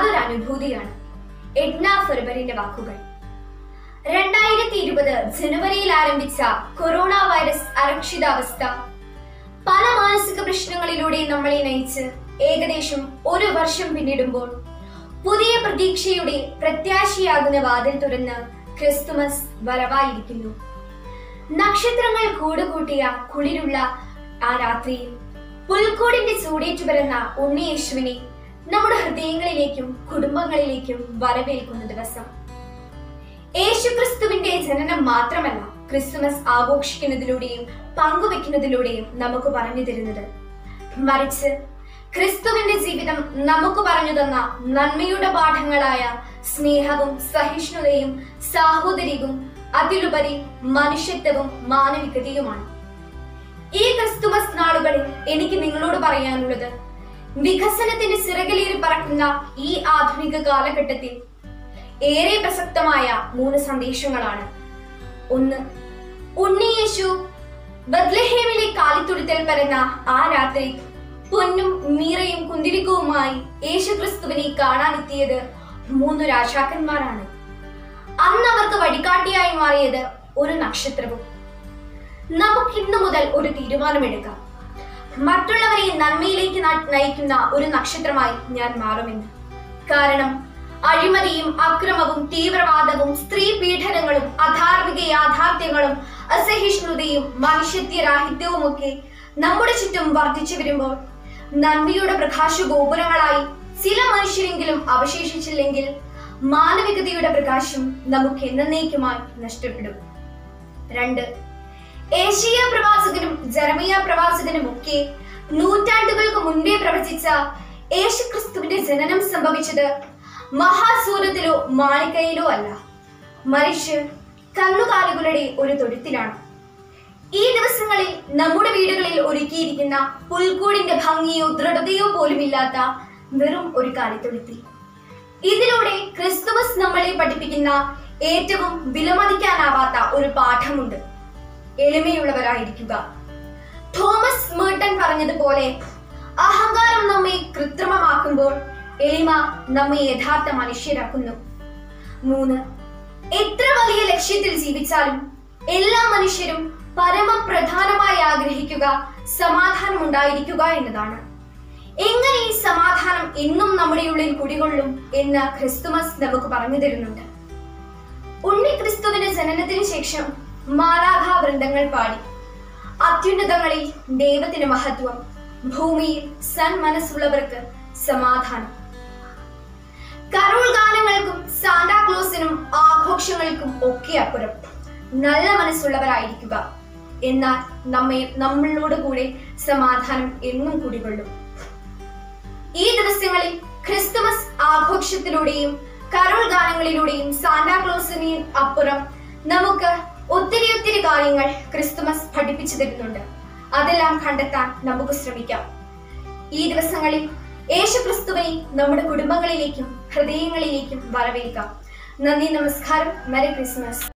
അതൊരു അനുഭൂതിയാണ് എഡ്ന ഫെർബറിന്റെ വാക്കുകൾ രണ്ടായിരത്തി ഇരുപത് ജനുവരിയിൽ ആരംഭിച്ച കൊറോണ വൈറസ് അരക്ഷിതാവസ്ഥ പല മാനസിക പ്രശ്നങ്ങളിലൂടെ നമ്മളെ നയിച്ച് ഏകദേശം ഒരു വർഷം പിന്നിടുമ്പോൾ പുതിയ പ്രതീക്ഷയുടെ പ്രത്യാശയാകുന്ന വാതിൽ തുറന്ന് ക്രിസ്തുമസ് വരവായിരിക്കുന്നു നക്ഷത്രങ്ങൾ കൂടുകൂട്ടിയ കുളിരുള്ള ആ രാത്രിയിൽ പുൽക്കൂടിന്റെ ചൂടേറ്റു വരുന്ന ഉണ്ണിയേശുവിനെ നമ്മുടെ ഹൃദയങ്ങളിലേക്കും കുടുംബങ്ങളിലേക്കും വരവേൽക്കുന്ന ദിവസം യേശുക്രിസ്തുവിന്റെ ജനനം മാത്രമല്ല ക്രിസ്തുമസ് ആഘോഷിക്കുന്നതിലൂടെയും പങ്കുവെക്കുന്നതിലൂടെയും നമുക്ക് പറഞ്ഞു തരുന്നത് മറിച്ച് ക്രിസ്തുവിന്റെ ജീവിതം നമുക്ക് പറഞ്ഞു തന്ന നന്മയുടെ പാഠങ്ങളായ സ്നേഹവും സഹിഷ്ണുതയും സാഹോദര്യവും അതിലുപരി മനുഷ്യത്വവും മാനവികതയുമാണ് ഈ ക്രിസ്തുമസ് നാളുകളിൽ എനിക്ക് നിങ്ങളോട് പറയാനുള്ളത് വികസനത്തിന്റെ ചിറകിലേറി പറക്കുന്ന ഈ ആധുനിക കാലഘട്ടത്തിൽ ഏറെ പ്രസക്തമായ മൂന്ന് സന്ദേശങ്ങളാണ് ഒന്ന് ഉണ്ണിയേശു ബദ്ലഹേമിലെ കാലിത്തുരുത്തിൽ പിറന്ന ആ രാത്രി പൊന്നും മീറയും കുന്തിരിക്കവുമായി യേശുക്രിസ്തുവിനെ കാണാനെത്തിയത് മൂന്ന് രാജാക്കന്മാരാണ് അന്ന് അവർക്ക് വഴികാട്ടിയായി മാറിയത് ഒരു നക്ഷത്രവും നമുക്ക് ഇന്നു മുതൽ ഒരു തീരുമാനമെടുക്കാം മറ്റുള്ളവരെ നന്മയിലേക്ക് ന- നയിക്കുന്ന ഒരു നക്ഷത്രമായി ഞാൻ മാറുമെന്ന് കാരണം അഴിമതിയും അക്രമവും തീവ്രവാദവും സ്ത്രീ പീഡനങ്ങളും അധാർമിക യാഥാർത്ഥ്യങ്ങളും അസഹിഷ്ണുതയും മനുഷ്യത്വരാഹിത്യവുമൊക്കെ നമ്മുടെ ചുറ്റും വർദ്ധിച്ചു വരുമ്പോൾ നന്മയുടെ പ്രകാശ ഗോപുരങ്ങളായി ചില മനുഷ്യരെങ്കിലും അവശേഷിച്ചില്ലെങ്കിൽ മാനവികതയുടെ പ്രകാശം നമുക്ക് എന്നേക്കുമായി നഷ്ടപ്പെടും രണ്ട് ഏഷ്യ പ്രവാചകനും ജർമിയ പ്രവാചകനും ഒക്കെ നൂറ്റാണ്ടുകൾക്ക് മുൻപേ പ്രവചിച്ച യേശുക്രിസ്തുവിന്റെ ജനനം സംഭവിച്ചത് മഹാസൂരത്തിലോ മാളികയിലോ അല്ല മറിച്ച് കന്നുകാലികളുടെ ഒരു തൊഴുത്തിലാണ് ഈ ദിവസങ്ങളിൽ നമ്മുടെ വീടുകളിൽ ഒരുക്കിയിരിക്കുന്ന പുൽക്കൂടിന്റെ ഭംഗിയോ ദൃഢതയോ പോലുമില്ലാത്ത വെറും ഒരു കാലിത്തൊഴുത്തിൽ ഇതിലൂടെ ക്രിസ്തുമസ് നമ്മളെ പഠിപ്പിക്കുന്ന ഏറ്റവും വിലമതിക്കാനാവാത്ത ഒരു പാഠമുണ്ട് എളിമയുള്ളവരായിരിക്കുക തോമസ് മേർട്ടൻ പറഞ്ഞതുപോലെ അഹങ്കാരം നമ്മെ കൃത്രിമമാക്കുമ്പോൾ എളിമ നമ്മെ യഥാർത്ഥ മനുഷ്യരാക്കുന്നു മൂന്ന് എത്ര വലിയ ലക്ഷ്യത്തിൽ ജീവിച്ചാലും എല്ലാ മനുഷ്യരും പരമപ്രധാനമായി ആഗ്രഹിക്കുക സമാധാനം ഉണ്ടായിരിക്കുക എന്നതാണ് എങ്ങനെ ഈ സമാധാനം എന്നും നമ്മുടെ ഉള്ളിൽ കുടികൊള്ളും എന്ന് ക്രിസ്തുമസ് നമുക്ക് പറഞ്ഞു തരുന്നുണ്ട് ഉണ്ണി ക്രിസ്തുവിന്റെ ജനനത്തിന് ശേഷം മാലാഖ വൃന്ദങ്ങൾ പാടി അത്യുന്നതങ്ങളിൽ ദൈവത്തിന് മഹത്വം ഭൂമിയിൽ സന്മനസ്സുള്ളവർക്ക് സമാധാനം കരോൾ ഗാനങ്ങൾക്കും സാന്താക്ലോസിനും ആഘോഷങ്ങൾക്കും ഒക്കെ അപ്പുറം നല്ല മനസ്സുള്ളവരായിരിക്കുക എന്നാൽ നമ്മെ നമ്മളോട് കൂടെ സമാധാനം എന്നും കുടികൊള്ളും ഈ ദിവസങ്ങളിൽ ക്രിസ്തുമസ് ആഘോഷത്തിലൂടെയും കരോൾ ഗാനങ്ങളിലൂടെയും സാന്താക്ലോസിനെയും അപ്പുറം നമുക്ക് ഒത്തിരി ഒത്തിരി കാര്യങ്ങൾ ക്രിസ്തുമസ് പഠിപ്പിച്ചു തരുന്നുണ്ട് അതെല്ലാം കണ്ടെത്താൻ നമുക്ക് ശ്രമിക്കാം ഈ ദിവസങ്ങളിൽ യേശു ക്രിസ്തുവിനെ നമ്മുടെ കുടുംബങ്ങളിലേക്കും ഹൃദയങ്ങളിലേക്കും വരവേൽക്കാം നന്ദി നമസ്കാരം മെറി ക്രിസ്മസ്